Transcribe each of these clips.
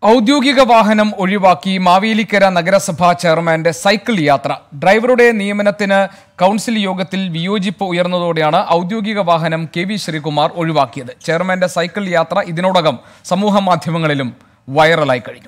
ഔദ്യോഗിക വാഹനം ഒഴിവാക്കി മാവേലിക്കര നഗരസഭാ ചെയർമാന്റെ സൈക്കിൾ യാത്ര ഡ്രൈവറുടെ നിയമനത്തിന് കൗൺസിൽ യോഗത്തിൽ വിയോജിപ്പ് ഉയർന്നതോടെയാണ് ഔദ്യോഗിക വാഹനം കെ വി ശ്രീകുമാർ ഒഴിവാക്കിയത് ചെയർമാന്റെ സൈക്കിൾ യാത്ര ഇതിനോടകം സമൂഹ മാധ്യമങ്ങളിലും വൈറലായി കഴിഞ്ഞു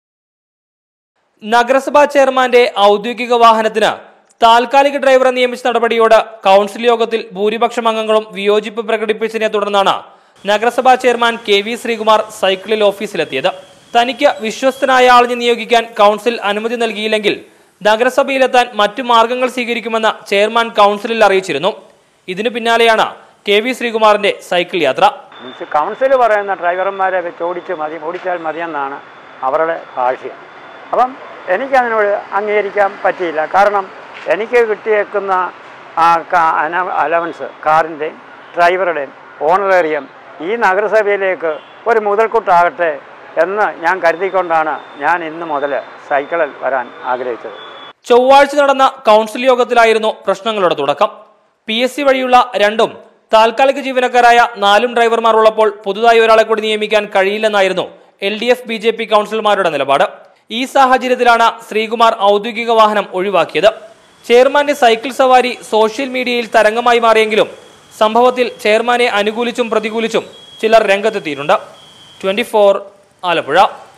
നഗരസഭാ ചെയർമാന്റെ ഔദ്യോഗിക വാഹനത്തിന് താൽക്കാലിക ഡ്രൈവറെ നിയമിച്ച നടപടിയോട് കൗൺസിൽ യോഗത്തിൽ ഭൂരിപക്ഷം അംഗങ്ങളും വിയോജിപ്പ് പ്രകടിപ്പിച്ചതിനെ തുടർന്നാണ് നഗരസഭാ ചെയർമാൻ കെ വി ശ്രീകുമാർ സൈക്കിളിൽ ഓഫീസിലെത്തിയത് തനിക്ക് വിശ്വസ്തനായ ആളിനെ നിയോഗിക്കാൻ കൗൺസിൽ അനുമതി നൽകിയില്ലെങ്കിൽ നഗരസഭയിലെത്താൻ മറ്റു മാർഗങ്ങൾ സ്വീകരിക്കുമെന്ന് ചെയർമാൻ കൗൺസിലിൽ അറിയിച്ചിരുന്നു ഇതിനു പിന്നാലെയാണ് കെ വി ശ്രീകുമാറിന്റെ സൈക്കിൾ യാത്ര മീൻസ് കൗൺസിൽ പറയുന്ന ഡ്രൈവർമാരെ വെച്ച് ഓടിച്ച് മതി ഓടിച്ചാൽ മതിയെന്നാണ് അവരുടെ ഭാഷ്യം അപ്പം എനിക്കതിനോട് അംഗീകരിക്കാൻ പറ്റിയില്ല കാരണം എനിക്ക് കിട്ടിയേക്കുന്ന ആ കാ- അന- അലവൻസ് കാറിൻ്റെയും ഡ്രൈവറുടെയും ഓണറേറിയം ഈ നഗരസഭയിലേക്ക് ഒരു മുതൽക്കൂട്ടാകട്ടെ എന്ന് ഞാൻ കരുതിക്കൊണ്ടാണ് ഞാൻ ഇന്ന് മുതൽ സൈക്കിളിൽ വരാൻ ആഗ്രഹിച്ചത് ചൊവ്വാഴ്ച നടന്ന കൗൺസിൽ യോഗത്തിലായിരുന്നു പ്രശ്നങ്ങളുടെ തുടക്കം പി എസ് സി വഴിയുള്ള രണ്ടും താൽക്കാലിക ജീവനക്കാരായ നാലും ഡ്രൈവർമാർ ഉള്ളപ്പോൾ പുതുതായി ഒരാളെ കൂടി നിയമിക്കാൻ കഴിയില്ലെന്നായിരുന്നു L D F B J P കൗൺസിലർമാരുടെ നിലപാട് ഈ സാഹചര്യത്തിലാണ് ശ്രീകുമാർ ഔദ്യോഗിക വാഹനം ഒഴിവാക്കിയത് ചെയർമാന്റെ സൈക്കിൾ സവാരി സോഷ്യൽ മീഡിയയിൽ തരംഗമായി മാറിയെങ്കിലും സംഭവത്തിൽ ചെയർമാനെ അനുകൂലിച്ചും പ്രതികൂലിച്ചും ചിലർ രംഗത്തെത്തിയിട്ടുണ്ട് ട്വന്റി ആലപ്പുഴ